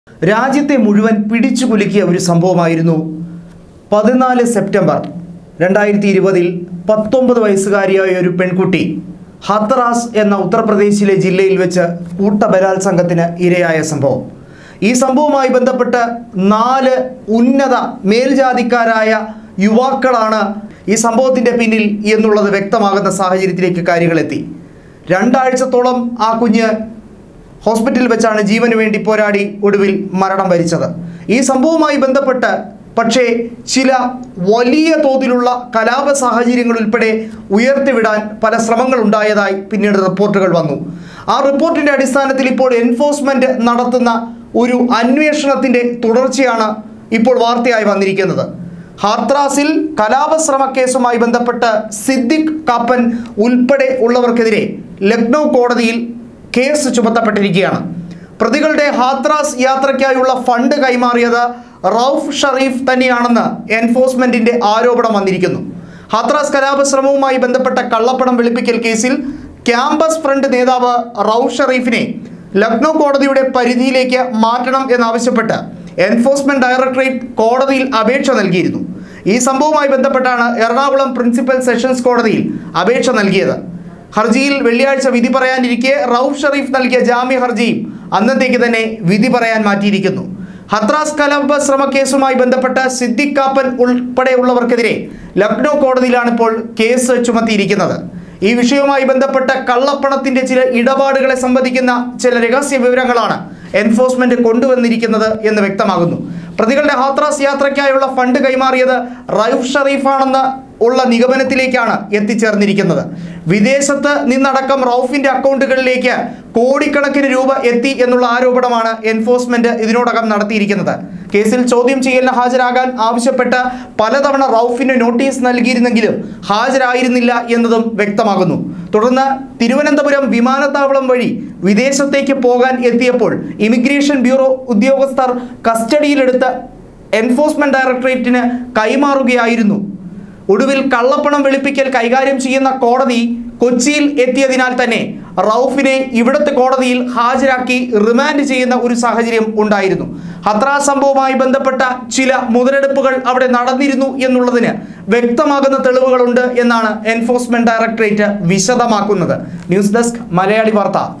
രാജ്യത്തെ മുഴുവൻ പിടിച്ചു കുലുക്കിയ ഒരു സംഭവമായിരുന്നു പതിനാല് സെപ്റ്റംബർ രണ്ടായിരത്തി ഇരുപതിൽ പത്തൊമ്പത് വയസ്സുകാരിയായ ഒരു പെൺകുട്ടി ഹത്രാസ് എന്ന ഉത്തർപ്രദേശിലെ ജില്ലയിൽ വെച്ച് കൂട്ടബലാത്സംഗത്തിന് ഇരയായ സംഭവം ഈ സംഭവവുമായി ബന്ധപ്പെട്ട് നാല് ഉന്നത മേൽജാതിക്കാരായ യുവാക്കളാണ് ഈ സംഭവത്തിൻ്റെ പിന്നിൽ എന്നുള്ളത് വ്യക്തമാകുന്ന സാഹചര്യത്തിലേക്ക് കാര്യങ്ങളെത്തി രണ്ടാഴ്ചത്തോളം ആ കുഞ്ഞ് ഹോസ്പിറ്റലിൽ വെച്ചാണ് ജീവന് വേണ്ടി പോരാടി ഒടുവിൽ മരണം വരിച്ചത് ഈ സംഭവവുമായി ബന്ധപ്പെട്ട് പക്ഷേ ചില വലിയ തോതിലുള്ള കലാപ സാഹചര്യങ്ങൾ ഉൾപ്പെടെ ഉയർത്തിവിടാൻ പല ശ്രമങ്ങൾ ഉണ്ടായതായി പിന്നീട് റിപ്പോർട്ടുകൾ വന്നു ആ റിപ്പോർട്ടിൻ്റെ അടിസ്ഥാനത്തിൽ ഇപ്പോൾ എൻഫോഴ്സ്മെന്റ് നടത്തുന്ന ഒരു അന്വേഷണത്തിൻ്റെ തുടർച്ചയാണ് ഇപ്പോൾ വാർത്തയായി വന്നിരിക്കുന്നത് ഹാർത്രാസിൽ കലാപശ്രമ കേസുമായി ബന്ധപ്പെട്ട് സിദ്ദിഖ് കാപ്പൻ ഉൾപ്പെടെ ഉള്ളവർക്കെതിരെ ലക്നൗ കോടതിയിൽ കേസ് ചുമത്തപ്പെട്ടിരിക്കുകയാണ് പ്രതികളുടെ ഹാത്രാസ് യാത്രയ്ക്കായുള്ള ഫണ്ട് കൈമാറിയത് റൌഫ് ഷറീഫ് തന്നെയാണെന്ന് എൻഫോഴ്സ്മെന്റിന്റെ ആരോപണം വന്നിരിക്കുന്നു ഹാത്രാസ് കലാപശ്രമവുമായി ബന്ധപ്പെട്ട കള്ളപ്പണം വെളുപ്പിക്കൽ കേസിൽ ക്യാമ്പസ് ഫ്രണ്ട് നേതാവ് റൌഫ് ഷറീഫിനെ ലക്നൗ കോടതിയുടെ പരിധിയിലേക്ക് മാറ്റണം എന്നാവശ്യപ്പെട്ട് എൻഫോഴ്സ്മെന്റ് ഡയറക്ടറേറ്റ് കോടതിയിൽ അപേക്ഷ നൽകിയിരുന്നു ഈ സംഭവവുമായി ബന്ധപ്പെട്ടാണ് എറണാകുളം പ്രിൻസിപ്പൽ സെഷൻസ് കോടതിയിൽ അപേക്ഷ നൽകിയത് ഹർജിയിൽ വെള്ളിയാഴ്ച വിധി പറയാനിരിക്കെ റൌഫ് ഷറീഫ് നൽകിയ ജാമ്യ ഹർജിയും അന്നത്തേക്ക് തന്നെ വിധി പറയാൻ മാറ്റിയിരിക്കുന്നു ഹത്രാസ് കലാപ ശ്രമ കേസുമായി ബന്ധപ്പെട്ട് സിദ്ദിഖ് കാപ്പൻ ഉൾപ്പെടെയുള്ളവർക്കെതിരെ ലക്നൗ കോടതിയിലാണ് ഇപ്പോൾ കേസ് ചുമത്തിയിരിക്കുന്നത് ഈ വിഷയവുമായി ബന്ധപ്പെട്ട കള്ളപ്പണത്തിന്റെ ചില ഇടപാടുകളെ സംബന്ധിക്കുന്ന ചില രഹസ്യ വിവരങ്ങളാണ് എൻഫോഴ്സ്മെന്റ് കൊണ്ടുവന്നിരിക്കുന്നത് എന്ന് വ്യക്തമാകുന്നു പ്രതികളുടെ ഹാത്രാസ് യാത്രയ്ക്കായുള്ള ഫണ്ട് കൈമാറിയത് റൌഫ് ഷറീഫാണെന്ന് ഉള്ള നിഗമനത്തിലേക്കാണ് എത്തിച്ചേർന്നിരിക്കുന്നത് വിദേശത്ത് നിന്നടക്കം റൌഫിന്റെ അക്കൗണ്ടുകളിലേക്ക് കോടിക്കണക്കിന് രൂപ എത്തി എന്നുള്ള ആരോപണമാണ് എൻഫോഴ്സ്മെന്റ് ഇതിനോടകം നടത്തിയിരിക്കുന്നത് കേസിൽ ചോദ്യം ചെയ്യലിന് ഹാജരാകാൻ ആവശ്യപ്പെട്ട് പലതവണ റൌഫിന് നോട്ടീസ് നൽകിയിരുന്നെങ്കിലും ഹാജരായിരുന്നില്ല എന്നതും വ്യക്തമാകുന്നു തുടർന്ന് തിരുവനന്തപുരം വിമാനത്താവളം വഴി വിദേശത്തേക്ക് പോകാൻ എത്തിയപ്പോൾ ഇമിഗ്രേഷൻ ബ്യൂറോ ഉദ്യോഗസ്ഥർ കസ്റ്റഡിയിലെടുത്ത് എൻഫോഴ്സ്മെന്റ് ഡയറക്ടറേറ്റിന് കൈമാറുകയായിരുന്നു ഒടുവിൽ കള്ളപ്പണം വെളുപ്പിക്കൽ കൈകാര്യം ചെയ്യുന്ന കോടതി കൊച്ചിയിൽ എത്തിയതിനാൽ തന്നെ റൌഫിനെ ഇവിടുത്തെ കോടതിയിൽ ഹാജരാക്കി റിമാൻഡ് ചെയ്യുന്ന ഒരു സാഹചര്യം ഉണ്ടായിരുന്നു ഹത്രാ സംഭവവുമായി ബന്ധപ്പെട്ട ചില മുതലെടുപ്പുകൾ അവിടെ നടന്നിരുന്നു എന്നുള്ളതിന് വ്യക്തമാകുന്ന തെളിവുകളുണ്ട് എന്നാണ് എൻഫോഴ്സ്മെന്റ് ഡയറക്ടറേറ്റ് വിശദമാക്കുന്നത് ന്യൂസ് ഡെസ്ക് മലയാളി വാർത്ത